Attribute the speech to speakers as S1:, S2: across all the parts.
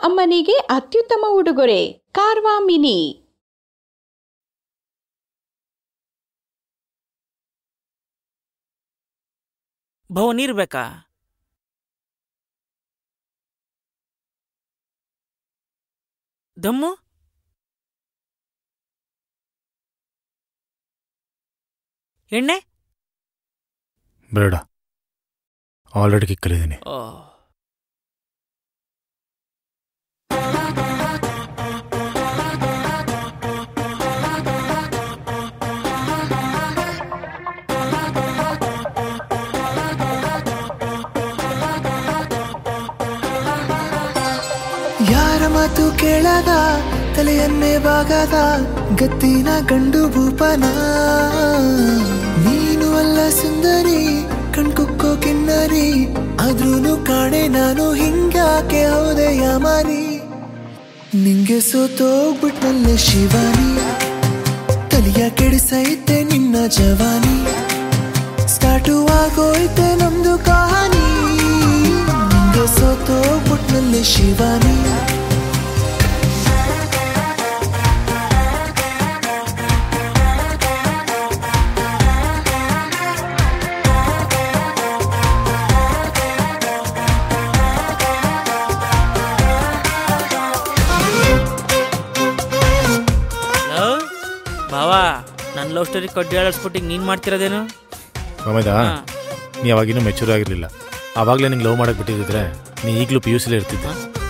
S1: ಅಮ್ಮನಿಗೆ ಅತ್ಯುತ್ತಮ ಉಡುಗೊರೆ ಕಾರ್ವಾ ಮಿನಿ
S2: ಭವ ನೀರ್ ಬೇಕಾ ದಮ್ಮು ಎಣ್ಣೆ
S3: ಬೇಡ ಆಲ್ರೆಡಿ ಕಿಕ್ಕಲಿದ್ದೀನಿ
S2: ಓ
S4: ಯಾರ ಮಾತು ಕೇಳದ ತಲೆಯನ್ನೇ ಬಾಗದ ಗತ್ತಿನ ಗಂಡು ಭೂಪನ ನೀನು ಅಲ್ಲ ಸುಂದರಿ ಕಣ್ಕುಕ್ಕೋ ಕಿನ್ನರಿ ಆದ್ರೂನು ಕಾಣೆ ನಾನು ಹಿಂಗಾಕೆ ಹೌದೆ ಯಾಮಾರಿ ನಿಂಗೆ ಸೋತೋಗ್ಬಿಟ್ನಲ್ಲೇ ಶಿವಾನಿ ತಲಿಯ ಕೆಡಿಸೈತೆ ನಿನ್ನ ಜವಾನಿ ಸ್ಟಾರ್ಟು ಆಗೋಯ್ತೆ ನಮ್ದು ಕಹಾನಿ ನಿಂಗೆ ಸೋತೋಗ್ಬಿಟ್ನಲ್ಲೇ ಶಿವಾನಿ
S2: ಲವ್ ಭಾವಾ ನನ್ನ ಲವ್ ಸ್ಟೋರಿ ಕಡ್ಡಿ ಆಳಿಸ್ಬಿಟ್ಟು ನೀನ್ ಮಾಡ್ತಿರೋದೇನು
S3: ಆಮೇದ
S2: ಹಾ.
S3: ನೀ ಅವಾಗಿನ್ನೂ ಮೆಚೂರ್ ಆಗಿರಲಿಲ್ಲ ಆವಾಗಲೇ ನಿಂಗೆ ಲವ್ ಮಾಡಕ್ಕೆ ಬಿಟ್ಟಿದ್ರೆ ನೀ ಈಗಲೂ ಪಿ ಯು ಸಿಲೇ ಇರ್ತಿದ್ದೆ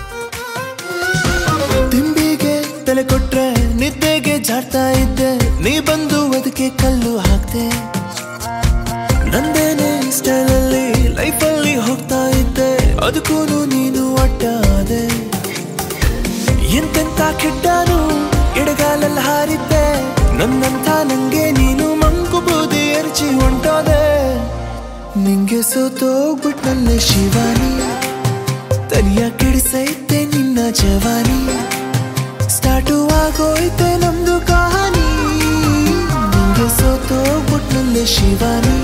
S4: ತಿಂಬಿಗೆ ತಲೆ ಕೊಟ್ರೆ ನಿದ್ದೆಗೆ ಜಾಡ್ತಾ ಇದ್ದೆ ನೀ ಬಂದು ಅದಕ್ಕೆ ಕಲ್ಲು ಹಾಕ್ತೆ ನಂದೇನೆ ಸ್ಟೈಲಲ್ಲಿ ಲೈಫಲ್ಲಿ ಹೋಗ್ತಾ ಇದ್ದೆ ಅದಕ್ಕೂ ನೀನು ಅಡ್ಡ ಆದೆ ಎಂತೆಂತ ಕೆಟ್ಟನು ಎಡಗಾಲಲ್ಲಿ ಹಾರಿದ್ದೆ ನನ್ನಂಥ ನಂಗೆ ನೀನು ಮಂಕು ಬೂದಿ ಎರಚಿ ಹೊಂಟೋದೆ ನಿಂಗೆ ಸೋತೋಗ್ಬಿಟ್ನಲ್ಲೇ ಶಿವಾನಿ ತಲಿಯ ಕೆಡಿಸೈತೆ ನಿನ್ನ ಜವಾನಿ ಸ್ಟಾರ್ಟು ಆಗೋಯ್ತೆ ನಮ್ದು ಕಹಾನಿ ನಿಂಗೆ ಸೋತೋಗ್ಬಿಟ್ನಲ್ಲೇ ಶಿವಾನಿ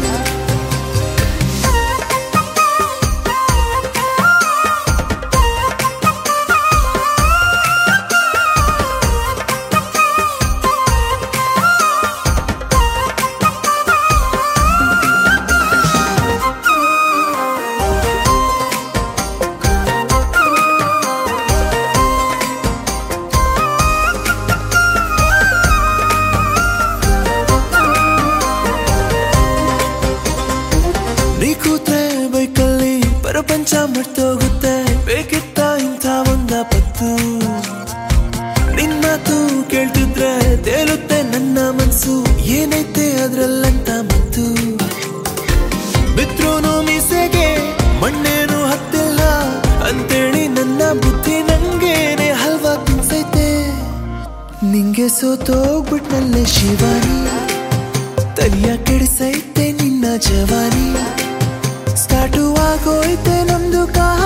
S4: ನೀ ಕೂತ್ರೆ ಬೈಕಲ್ಲಿ ಪ್ರಪಂಚ ಮರ್ತೋಗುತ್ತೆ ಬೇಕಿತ್ತ ಇಂಥ ಒಂದ ಪತ್ತು ನಿನ್ ಮಾತು ಕೇಳ್ತಿದ್ರೆ ತೇಲುತ್ತೆ ನನ್ನ ಮನ್ಸು ಏನೈತೆ ಅದ್ರಲ್ಲಂತ ಮತ್ತು ಬಿದ್ರೂನು ಮೀಸೆಗೆ ಮಣ್ಣೇನು ಹತ್ತಿಲ್ಲ ಅಂತೇಳಿ ನನ್ನ ಬುದ್ಧಿ ನಂಗೇನೆ ಹಲ್ವಾ ತಿನ್ಸೈತೆ ನಿಂಗೆ ಸೋತೋಗ್ಬಿಟ್ನಲ್ಲೇ ಶಿವಾನಿ ತಲಿಯ ಕೆಡಿಸೈತೆ ನಿನ್ನ ಜವಾನಿ ಸ್ಟಾರ್ಟು ಆಗೋಯ್ತೆ ನಮ್ದು ಕಾ